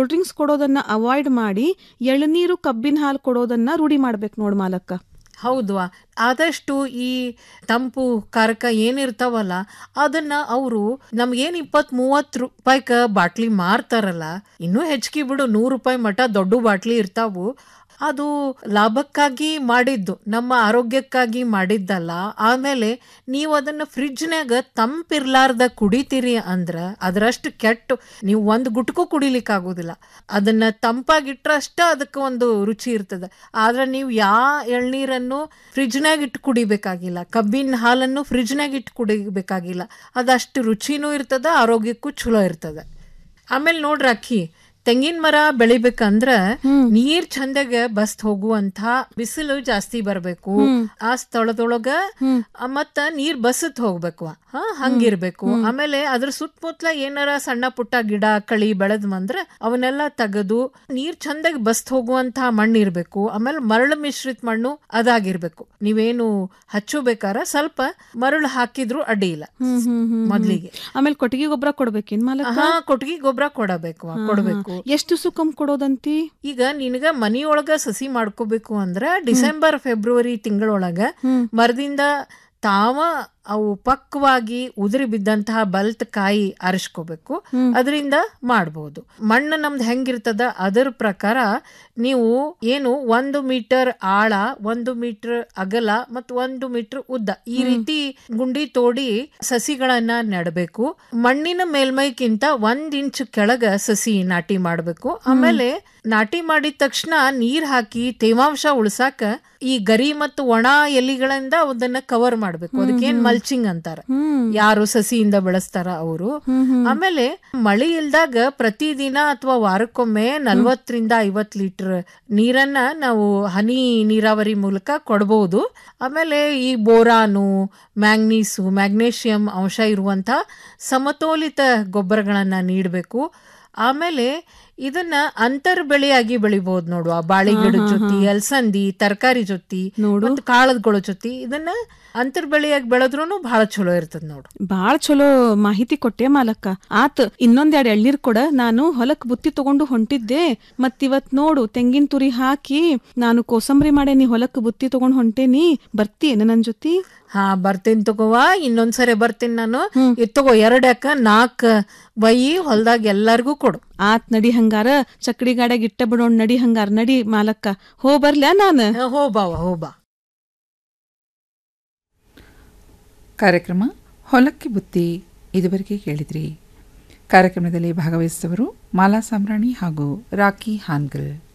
cold drinks ಕೊಡೋದನ್ನ avoid ಮಾಡಿ ಎಳನೀರು ಕಬ್ಬಿನ ಹಾಲು ಕೊಡೋದನ್ನ ರೂಢಿ ಮಾಡ್ಬೇಕು ನೋಡ್ ಮಾಲಕ್ಕ ಹೌದ್ವಾ ಆದಷ್ಟು ಈ ತಂಪು ಕಾರಕ ಏನಿರ್ತಾವಲ್ಲ ಅದನ್ನ ಅವರು ನಮ್ಗೇನ್ ಇಪ್ಪತ್ ಮೂವತ್ತು ರೂಪಾಯಿಕ ಬಾಟ್ಲಿ ಮಾರ್ತಾರಲ್ಲ ಇನ್ನೂ ಹೆಚ್ಚಿಗೆ ಬಿಡು ನೂರು ರೂಪಾಯಿ ಮಟ ದೊಡ್ಡ ಬಾಟ್ಲಿ ಇರ್ತಾವು ಅದು ಲಾಭಕ್ಕಾಗಿ ಮಾಡಿದ್ದು ನಮ್ಮ ಆರೋಗ್ಯಕ್ಕಾಗಿ ಮಾಡಿದ್ದಲ್ಲ ಆಮೇಲೆ ನೀವು ಅದನ್ನ ಫ್ರಿಡ್ಜ್ನಾಗ ತಂಪಿರ್ಲಾರ್ದ ಕುಡಿತೀರಿ ಅಂದ್ರ ಅದರಷ್ಟು ಕೆಟ್ಟು ನೀವು ಒಂದು ಗುಟ್ಕು ಕುಡಿಲಿಕ್ಕೆ ಆಗೋದಿಲ್ಲ ಅದನ್ನ ತಂಪಾಗಿಟ್ರಷ್ಟ ಅದಕ್ಕೆ ಒಂದು ರುಚಿ ಇರ್ತದೆ ಆದ್ರೆ ನೀವು ಯಾ ಎಳ್ನೀರನ್ನು ಫ್ರಿಡ್ಜ್ನಾಗ ಇಟ್ಟು ಕುಡಿಬೇಕಾಗಿಲ್ಲ ಕಬ್ಬಿನ ಹಾಲನ್ನು ಫ್ರಿಡ್ಜ್ನಾಗ ಇಟ್ಟು ಕುಡಿಬೇಕಾಗಿಲ್ಲ ಅದಷ್ಟು ರುಚಿನೂ ಇರ್ತದ ಆರೋಗ್ಯಕ್ಕೂ ಚಲೋ ಇರ್ತದ ಆಮೇಲೆ ನೋಡ್ರಿ ಅಕ್ಕಿ ತೆಂಗಿನ ಮರ ಬೆಳಿಬೇಕಂದ್ರ ನೀರ್ ಚಂದಾಗ ಬಸ್ತ್ ಹೋಗುವಂತ ಬಿಸಿಲು ಜಾಸ್ತಿ ಬರ್ಬೇಕು ಆ ಸ್ಥಳದೊಳಗ ಆ, ಮತ್ತ ನೀರ್ ಬಸತ್ ಹೋಗ್ಬೇಕು ಹಾ ಹಂಗಿರ್ಬೇಕು ಆಮೇಲೆ ಅದ್ರ ಸುತ್ತಮುತ್ತಲ ಏನಾರ ಸಣ್ಣ ಪುಟ್ಟ ಗಿಡ ಕಳಿ ಬೆಳೆದ್ ಬಂದ್ರ ಅವನ್ನೆಲ್ಲ ತೆಗೆದು ನೀರ್ ಚಂದಾಗ ಬಸ್ತ್ ಹೋಗುವಂತ ಮಣ್ಣು ಇರ್ಬೇಕು ಆಮೇಲೆ ಮರಳು ಮಿಶ್ರಿತ ಮಣ್ಣು ಅದಾಗಿರ್ಬೇಕು ನೀವೇನು ಹಚ್ಚಬೇಕಾರ ಸ್ವಲ್ಪ ಮರಳು ಹಾಕಿದ್ರು ಅಡ್ಡಿ ಇಲ್ಲ ಮೊದ್ಲಿಗೆ ಆಮೇಲೆ ಕೊಟ್ಟಿಗೆ ಗೊಬ್ಬರ ಕೊಡ್ಬೇಕೇನ್ ಮಾಲಕ್ಕ ಹಾ ಕೊಟ್ಟಿಗೆ ಗೊಬ್ಬರ ಕೊಡಬೇಕು ಕೊಡಬೇಕು ಎಷ್ಟು ಸುಕಮ್ ಕೊಡೋದಂತಿ ಈಗ ನಿನಗ ಮನಿಯೊಳಗ ಸಸಿ ಮಾಡ್ಕೋಬೇಕು ಅಂದ್ರ ಡಿಸೆಂಬರ್ ಫೆಬ್ರವರಿ ತಿಂಗಳೊಳಗ ಮರದಿಂದ ತಾವ ಅವು ಪಕ್ವಾಗಿ ಉದುರಿ ಬಿದ್ದಂತಹ ಬಲ್ತ್ ಕಾಯಿ ಆರಿಸ್ಕೋಬೇಕು ಅದರಿಂದ ಮಾಡ್ಬೋದು ಮಣ್ಣು ನಮ್ದು ಹೆಂಗಿರ್ತದ ಅದರ ಪ್ರಕಾರ ನೀವು ಏನು ಒಂದು ಮೀಟರ್ ಆಳ ಒಂದು ಮೀಟರ್ ಅಗಲ ಮತ್ತು ಒಂದು ಮೀಟರ್ ಉದ್ದ ಈ ರೀತಿ ಗುಂಡಿ ತೋಡಿ ಸಸಿಗಳನ್ನ ನೆಡಬೇಕು ಮಣ್ಣಿನ ಮೇಲ್ಮೈಗಿಂತ ಒಂದ್ ಇಂಚ್ ಕೆಳಗ ಸಸಿ ನಾಟಿ ಮಾಡಬೇಕು ಆಮೇಲೆ ನಾಟಿ ಮಾಡಿದ ತಕ್ಷಣ ನೀರ್ ಹಾಕಿ ತೇವಾಂಶ ಉಳ್ಸಾಕ ಈ ಗರಿ ಮತ್ತು ಒಣ ಎಲಿಗಳಿಂದ ಅದನ್ನ ಕವರ್ ಮಾಡ್ಬೇಕು ಅದಕ್ಕೇನ್ ಮಲ್ಚಿಂಗ್ ಅಂತಾರ ಯಾರು ಸಸಿಯಿಂದ ಬೆಳೆಸ್ತಾರ ಅವರು ಆಮೇಲೆ ಮಳಿ ಇಲ್ದಾಗ ಪ್ರತಿದಿನ ಅಥವಾ ವಾರಕ್ಕೊಮ್ಮೆ ನಲ್ವತ್ತರಿಂದ ಐವತ್ ಲೀಟರ್ ನೀರನ್ನ ನಾವು ಹನಿ ನೀರಾವರಿ ಮೂಲಕ ಕೊಡಬಹುದು ಆಮೇಲೆ ಈ ಬೋರಾನು ಮ್ಯಾಂಗ್ನೀಸು ಮ್ಯಾಗ್ನೇಷಿಯಂ ಅಂಶ ಇರುವಂತ ಸಮತೋಲಿತ ಗೊಬ್ಬರಗಳನ್ನ ನೀಡಬೇಕು ಆಮೇಲೆ ಇದನ್ನ ಅಂತರ್ ಬೆಳೆಯಾಗಿ ಬೆಳಿಬಹುದು ನೋಡು ಆ ಬಾಳೆ ಗಿಡದ ಜೊತೆ ಅಲ್ಸಂದಿ ತರಕಾರಿ ಜೊತೆ ಮತ್ತು ಕಾಳದಗಳ ಜೊತೆ ಇದನ್ನ ಅಂತರ್ ಬೆಳೆಯಾಗಿ ಬೆಳೆದ್ರೂ ಬಹಳ ಚಲೋ ಇರ್ತದ ನೋಡು ಬಾಳ ಚಲೋ ಮಾಹಿತಿ ಕೊಟ್ಟೆ ಮಾಲಕ್ಕ ಆತ್ ಇನ್ನೊಂದೆರಡ್ ಎಳ್ನೀರ್ ಕೊಡ ನಾನು ಹೊಲಕ್ ಬುತ್ತಿ ತಗೊಂಡು ಹೊಂಟಿದ್ದೆ ಮತ್ತಿವತ್ ನೋಡು ತೆಂಗಿನ ತುರಿ ಹಾಕಿ ನಾನು ಕೋಸಂಬರಿ ಮಾಡೇನಿ ಹೊಲಕ್ ಬುತ್ತಿ ತಗೊಂಡ್ ಹೊಂಟೇನಿ ಬರ್ತೀಯೇನ ನನ್ ಜೊತಿ ಹಾ ಬರ್ತೇನೆ ತಗೋವ ಇನ್ನೊಂದ್ಸರಿ ಬರ್ತೇನೆ ನಾನು ಇದ್ ತಗೋ ಎರಡ್ ಯಾಕ ನಾಲ್ಕ ಬೈ ಹೊಲ್ದಾಗ ಎಲ್ಲಾರ್ಗೂ ಕೊಡು ಆತ್ ನಡಿ ಹಂಗಾರ ಚಕ್ಡಿ ಗಾಡ್ಯಾಗ ಇಟ್ಟ ಬಿಡೋಣ್ ನಡಿ ಹಂಗಾರ ನಡಿ ಮಾಲಕ್ಕ ಹೋ ಬರ್ಲ್ಯಾ ನಾನು ಹಾ, ಹೋ ಬಾವ ಹೋ ಬಾ ಕಾರ್ಯಕ್ರಮ ಹೊಲಕ್ಕೆ ಬುತ್ತಿ ಇದುವರೆಗೆ ಕೇಳಿದ್ರಿ ಕಾರ್ಯಕ್ರಮದಲ್ಲಿ ಭಾಗವಹಿಸಿದವರು ಮಾಲಾ ಸಾಮ್ರಾಣಿ ಹಾಗೂ ರಾಕಿ ಹಾನ್ಗಲ್